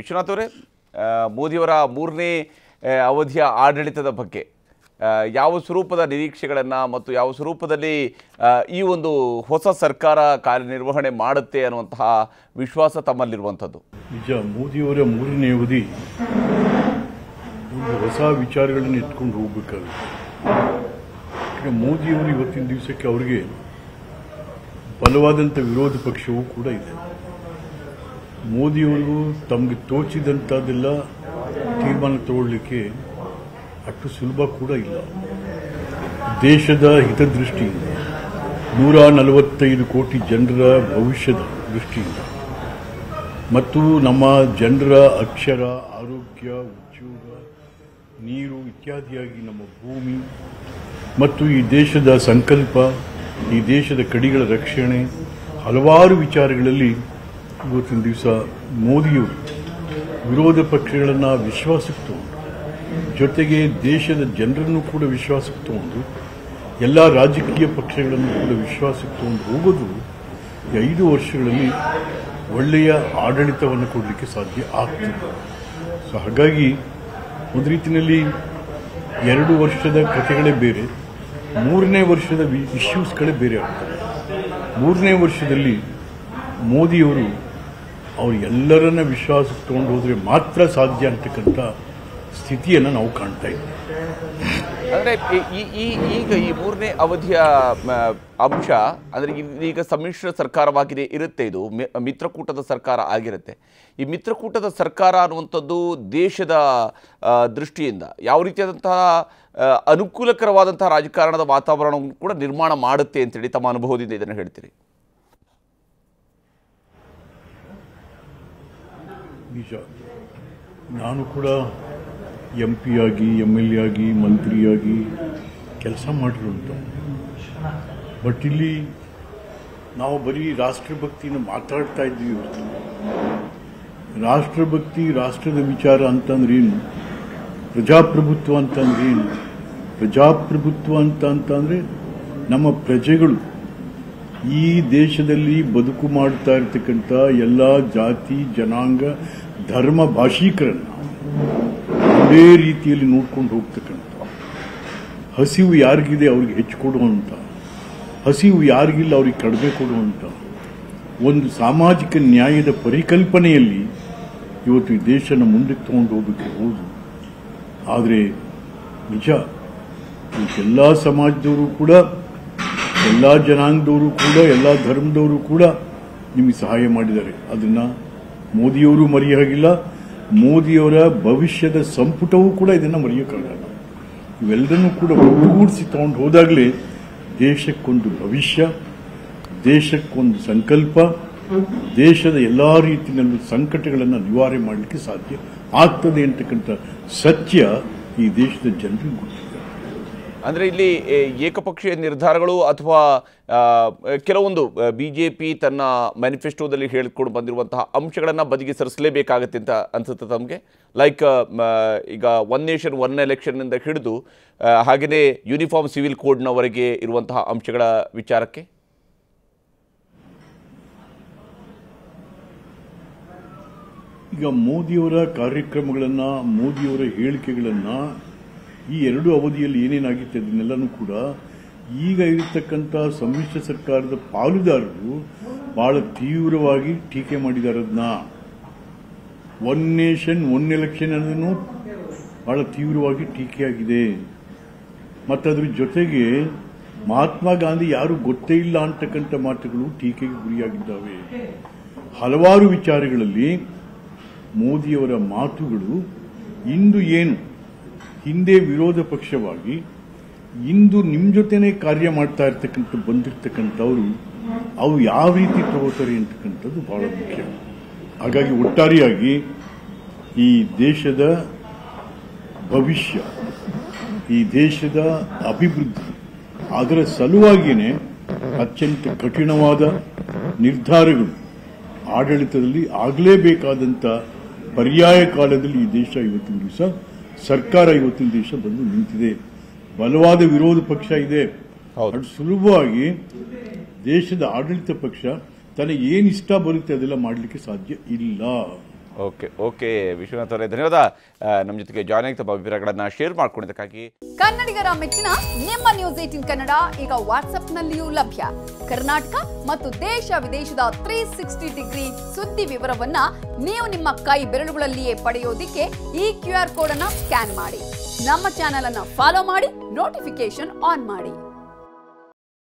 ವಿಶ್ವನಾಥ್ ಅವರೇ ಆ, ಮೋದಿಯವರ ಮೂರನೇ ಆ, ಅವಧಿಯ ಆಡಳಿತದ ಬಗ್ಗೆ ಆ, ಯಾವ ಸ್ವರೂಪದ ನಿರೀಕ್ಷೆಗಳನ್ನು ಮತ್ತು ಯಾವ ಸ್ವರೂಪದಲ್ಲಿ ಆ, ಈ ಒಂದು ಹೊಸ ಸರ್ಕಾರ ಕಾರ್ಯನಿರ್ವಹಣೆ ಮಾಡುತ್ತೆ ಅನ್ನುವಂತಹ ವಿಶ್ವಾಸ ತಮ್ಮಲ್ಲಿರುವಂಥದ್ದು ನಿಜ ಮೋದಿಯವರ ಮೂರನೇ ಅವಧಿ ಒಂದು ಹೊಸ ವಿಚಾರಗಳನ್ನು ಎತ್ಕೊಂಡು ಹೋಗ್ಬೇಕಾಗುತ್ತೆ ಈಗ ಮೋದಿಯವರು ಇವತ್ತಿನ ದಿವಸಕ್ಕೆ ಅವರಿಗೆ ಬಲವಾದಂಥ ವಿರೋಧ ಪಕ್ಷವೂ ಕೂಡ ಇದೆ ಮೋದಿಯವರು ತಮಗೆ ತೋಚಿದಂಥದ್ದೆಲ್ಲ ತೀರ್ಮಾನ ತಗೊಳ್ಳಿಕ್ಕೆ ಅಷ್ಟು ಸುಲಭ ಕೂಡ ಇಲ್ಲ ದೇಶದ ಹಿತದೃಷ್ಟಿಯಿಂದ ನೂರ ನಲವತ್ತೈದು ಕೋಟಿ ಜನರ ಭವಿಷ್ಯದ ದೃಷ್ಟಿಯಿಂದ ಮತ್ತು ನಮ್ಮ ಜನರ ಅಕ್ಷರ ಆರೋಗ್ಯ ಉದ್ಯೋಗ ನೀರು ಇತ್ಯಾದಿಯಾಗಿ ನಮ್ಮ ಭೂಮಿ ಮತ್ತು ಈ ದೇಶದ ಸಂಕಲ್ಪ ಈ ದೇಶದ ಕಡಿಗಳ ರಕ್ಷಣೆ ಹಲವಾರು ವಿಚಾರಗಳಲ್ಲಿ ಇವತ್ತಿನ ದಿವಸ ಮೋದಿಯವರು ವಿರೋಧ ಪಕ್ಷಗಳನ್ನು ವಿಶ್ವಾಸಕ್ಕೆ ತಗೊಂಡು ಜೊತೆಗೆ ದೇಶದ ಜನರನ್ನು ಕೂಡ ವಿಶ್ವಾಸಕ್ಕೆ ತಗೊಂಡು ಎಲ್ಲ ರಾಜಕೀಯ ಪಕ್ಷಗಳನ್ನು ಕೂಡ ವಿಶ್ವಾಸಕ್ಕೆ ತಗೊಂಡು ಹೋಗೋದು ಈ ಐದು ವರ್ಷಗಳಲ್ಲಿ ಒಳ್ಳೆಯ ಆಡಳಿತವನ್ನು ಕೊಡಲಿಕ್ಕೆ ಸಾಧ್ಯ ಆಗ್ತದೆ ಸೊ ಹಾಗಾಗಿ ಒಂದು ರೀತಿಯಲ್ಲಿ ಎರಡು ವರ್ಷದ ಕಥೆಗಳೇ ಬೇರೆ ಮೂರನೇ ವರ್ಷದ ಇಶ್ಯೂಸ್ಗಳೇ ಬೇರೆ ಆಗ್ತವೆ ಮೂರನೇ ವರ್ಷದಲ್ಲಿ ಮೋದಿಯವರು ಅವರು ಎಲ್ಲರನ್ನ ವಿಶ್ವಾಸಕ್ಕೆ ತಗೊಂಡು ಹೋದರೆ ಮಾತ್ರ ಸಾಧ್ಯ ಅಂತಕ್ಕಂಥ ಸ್ಥಿತಿಯನ್ನು ನಾವು ಕಾಣ್ತಾ ಇದ್ದೀವಿ ಅಂದರೆ ಈ ಈ ಈಗ ಈ ಮೂರನೇ ಅವಧಿಯ ಮ, ಅಂಶ ಅಂದರೆ ಈಗ ಸಮ್ಮಿಶ್ರ ಸರ್ಕಾರವಾಗಿದೆ ಇರುತ್ತೆ ಇದು ಮಿ- ಮಿತ್ರಕೂಟದ ಸರ್ಕಾರ ಆಗಿರುತ್ತೆ ಈ ಮಿತ್ರಕೂಟದ ಸರ್ಕಾರ ಅನ್ನುವಂಥದ್ದು ದೇಶದ ಆ, ದೃಷ್ಟಿಯಿಂದ ಯಾವ ರೀತಿಯಾದಂತಹ ಆ, ಅನುಕೂಲಕರವಾದಂತಹ ರಾಜಕಾರಣದ ವಾತಾವರಣವನ್ನು ಕೂಡ ನಿರ್ಮಾಣ ಮಾಡುತ್ತೆ ಅಂತೇಳಿ ತಮ್ಮ ಅನುಭವದಿಂದ ಇದನ್ನು ಹೇಳ್ತೀರಿ ನಿಜ ನಾನು ಕೂಡ ಎಂ ಪಿ ಆಗಿ ಎಮ್ ಎಲ್ ಎ ಆಗಿ ಮಂತ್ರಿಯಾಗಿ ಕೆಲಸ ಮಾಡಿರುವಂಥ ಬಟ್ ಇಲ್ಲಿ ನಾವು ಬರೀ ರಾಷ್ಟ್ರಭಕ್ತಿನ ಮಾತಾಡ್ತಾ ಇದ್ವಿ ಇವತ್ತು ರಾಷ್ಟ್ರಭಕ್ತಿ ರಾಷ್ಟ್ರದ ವಿಚಾರ ಅಂತಂದ್ರೆ ಏನು ಪ್ರಜಾಪ್ರಭುತ್ವ ಅಂತಂದ್ರೆ ಏನು ಪ್ರಜಾಪ್ರಭುತ್ವ ಅಂತ ಅಂತಂದ್ರೆ ನಮ್ಮ ಪ್ರಜೆಗಳು ಈ ದೇಶದಲ್ಲಿ ಬದುಕು ಮಾಡ್ತಾ ಇರತಕ್ಕಂಥ ಎಲ್ಲ ಜಾತಿ ಜನಾಂಗ ಧರ್ಮ ಭಾಷಿಕರನ್ನ ಒಂದೇ ರೀತಿಯಲ್ಲಿ ನೋಡ್ಕೊಂಡು ಹೋಗ್ತಕ್ಕಂಥ ಹಸಿವು ಯಾರಿಗಿದೆ ಅವ್ರಿಗೆ ಹೆಚ್ಚು ಕೊಡುವಂತ ಹಸಿವು ಯಾರಿಗಿಲ್ಲ ಅವ್ರಿಗೆ ಕಡಿಮೆ ಕೊಡುವಂತ ಒಂದು ಸಾಮಾಜಿಕ ನ್ಯಾಯದ ಪರಿಕಲ್ಪನೆಯಲ್ಲಿ ಇವತ್ತು ಈ ದೇಶನ ಮುಂದಕ್ಕೆ ತಗೊಂಡು ಹೋಗಬೇಕು ಹೌದು ಆದರೆ ನಿಜ ಎಲ್ಲ ಸಮಾಜದವರು ಕೂಡ ಎಲ್ಲ ಜನಾಂಗದವರು ಕೂಡ ಎಲ್ಲ ಧರ್ಮದವರು ಕೂಡ ನಿಮಗೆ ಸಹಾಯ ಮಾಡಿದ್ದಾರೆ ಅದನ್ನ ಮೋದಿಯವರು ಮರೆಯಾಗಿಲ್ಲ ಮೋದಿಯವರ ಭವಿಷ್ಯದ ಸಂಪುಟವೂ ಕೂಡ ಇದನ್ನ ಮರೆಯೋಕ್ಕಾಗಲ್ಲ ಇವೆಲ್ಲರನ್ನೂ ಕೂಡ ಒಟ್ಟುಗೂಡಿಸಿ ತಗೊಂಡು ಹೋದಾಗಲೇ ದೇಶಕ್ಕೊಂದು ಭವಿಷ್ಯ ದೇಶಕ್ಕೊಂದು ಸಂಕಲ್ಪ ದೇಶದ ಎಲ್ಲಾ ರೀತಿಯಲ್ಲೂ ಸಂಕಟಗಳನ್ನು ನಿವಾರಣೆ ಮಾಡಲಿಕ್ಕೆ ಸಾಧ್ಯ ಆಗ್ತದೆ ಅಂತಕ್ಕಂಥ ಸತ್ಯ ಈ ದೇಶದ ಜನರಿಗೆ ಗೊತ್ತಿದೆ ಅಂದರೆ ಇಲ್ಲಿ ಎ, ಏಕಪಕ್ಷೀಯ ನಿರ್ಧಾರಗಳು ಅಥವಾ ಆ, ಕೆಲವೊಂದು ಬಿ ಜೆ ಪಿ ತನ್ನ ಮ್ಯಾನಿಫೆಸ್ಟೋದಲ್ಲಿ ಹೇಳಿಕೊಂಡು ಬಂದಿರುವಂತಹ ಅಂಶಗಳನ್ನು ಬದಿಗೆ ಸರಿಸಲೇಬೇಕಾಗತ್ತೆ ಅಂತ ಅನ್ಸುತ್ತೆ ತಮಗೆ ಲೈಕ್ ಈಗ ಒನ್ ನೇಷನ್ ಒನ್ ಎಲೆಕ್ಷನ್ನಿಂದ ಹಿಡಿದು ಆ, ಹಾಗೆಯೇ ಯೂನಿಫಾರ್ಮ್ ಸಿವಿಲ್ ಕೋಡ್ನವರೆಗೆ ಇರುವಂತಹ ಅಂಶಗಳ ವಿಚಾರಕ್ಕೆ ಈಗ ಮೋದಿಯವರ ಕಾರ್ಯಕ್ರಮಗಳನ್ನ ಮೋದಿಯವರ ಹೇಳಿಕೆಗಳನ್ನ ಈ ಎರಡು ಅವಧಿಯಲ್ಲಿ ಏನೇನಾಗಿತ್ತು ಅದನ್ನೆಲ್ಲನೂ ಕೂಡ ಈಗ ಇರತಕ್ಕಂಥ ಸಮ್ಮಿಶ್ರ ಸರ್ಕಾರದ ಪಾಲುದಾರರು ಬಹಳ ತೀವ್ರವಾಗಿ ಟೀಕೆ ಮಾಡಿದ್ದಾರೆ ಅದನ್ನ ಒನ್ ನೇಷನ್ ಒನ್ ಎಲೆಕ್ಷನ್ ಅನ್ನೋದನ್ನು ಬಹಳ ತೀವ್ರವಾಗಿ ಟೀಕೆಯಾಗಿದೆ ಮತ್ತದ್ರ ಜೊತೆಗೆ ಮಹಾತ್ಮ ಗಾಂಧಿ ಯಾರು ಗೊತ್ತೇ ಇಲ್ಲ ಅಂತಕ್ಕಂಥ ಮಾತುಗಳು ಟೀಕೆಗೆ ಗುರಿಯಾಗಿದ್ದಾವೆ ಹಲವಾರು ವಿಚಾರಗಳಲ್ಲಿ ಮೋದಿಯವರ ಮಾತುಗಳು ಇಂದು ಏನು ಹಿಂದೆ ವಿರೋಧ ಪಕ್ಷವಾಗಿ ಇಂದು ನಿಮ್ಮ ಜೊತೆನೆ ಕಾರ್ಯ ಮಾಡ್ತಾ ಇರ್ತಕ್ಕಂಥ ಬಂದಿರತಕ್ಕಂಥವ್ರು ಅವು ಯಾವ ರೀತಿ ತಗೋತಾರೆ ಅಂತಕ್ಕಂಥದ್ದು ಬಹಳ ಮುಖ್ಯ ಹಾಗಾಗಿ ಒಟ್ಟಾರೆಯಾಗಿ ಈ ದೇಶದ ಭವಿಷ್ಯ ಈ ದೇಶದ ಅಭಿವೃದ್ಧಿ ಅದರ ಸಲುವಾಗಿಯೇ ಅತ್ಯಂತ ಕಠಿಣವಾದ ನಿರ್ಧಾರಗಳು ಆಡಳಿತದಲ್ಲಿ ಆಗಲೇಬೇಕಾದಂಥ ಪರ್ಯಾಯ ಕಾಲದಲ್ಲಿ ಈ ದೇಶ ಇವತ್ತಿನ ದಿವಸ ಸರ್ಕಾರ ಇವತ್ತಿನ ದಿವಸ ಬಂದು ನಿಂತಿದೆ ಬಲವಾದ ವಿರೋಧ ಪಕ್ಷ ಇದೆ ಹೌದು. ಅದು ಸುಲಭವಾಗಿ ದೇಶದ ಆಡಳಿತ ಪಕ್ಷ ತನಗೆ ಏನು ಇಷ್ಟ ಬರುತ್ತೆ ಅದೆಲ್ಲ ಮಾಡಲಿಕ್ಕೆ ಸಾಧ್ಯ ಇಲ್ಲ ಓಕೆ ಓಕೆ ವಿಶ್ವನಾಥ್ ಅವರೇ ಧನ್ಯವಾದ ಆ, ನಮ್ಮ ಜೊತೆಗೆ ಜಾಯ್ನ್ ಆಗಿ ತಮ್ಮ ಅಭಿಪ್ರಾಯಗಳನ್ನು ಶೇರ್ ಮಾಡ್ಕೊಂಡಿದ್ದಕ್ಕಾಗಿ ಕನ್ನಡಿಗರ ಮೆಚ್ಚಿನ ನಿಮ್ಮ ನ್ಯೂಸ್ ಏಟಿನ್ ಕನ್ನಡ ಈಗ ವಾಟ್ಸ್ಆಪ್ನಲ್ಲಿಯೂ ಲಭ್ಯ ಕರ್ನಾಟಕ ಮತ್ತು ದೇಶ ವಿದೇಶದ ತ್ರೀ ಸಿಕ್ಸ್ಟಿ ಡಿಗ್ರಿ ಸುದ್ದಿ ವಿವರವನ್ನ ನೀವು ನಿಮ್ಮ ಕೈ ಬೆರಳುಗಳಲ್ಲಿಯೇ ಪಡೆಯೋದಿಕ್ಕೆ ಈ ಕ್ಯೂ ಆರ್ ಕೋಡ್ ಅನ್ನ ಸ್ಕ್ಯಾನ್ ಮಾಡಿ ನಮ್ಮ ಚಾನೆಲ್ ಅನ್ನ ಫಾಲೋ ಮಾಡಿ ನೋಟಿಫಿಕೇಶನ್ ಆನ್ ಮಾಡಿ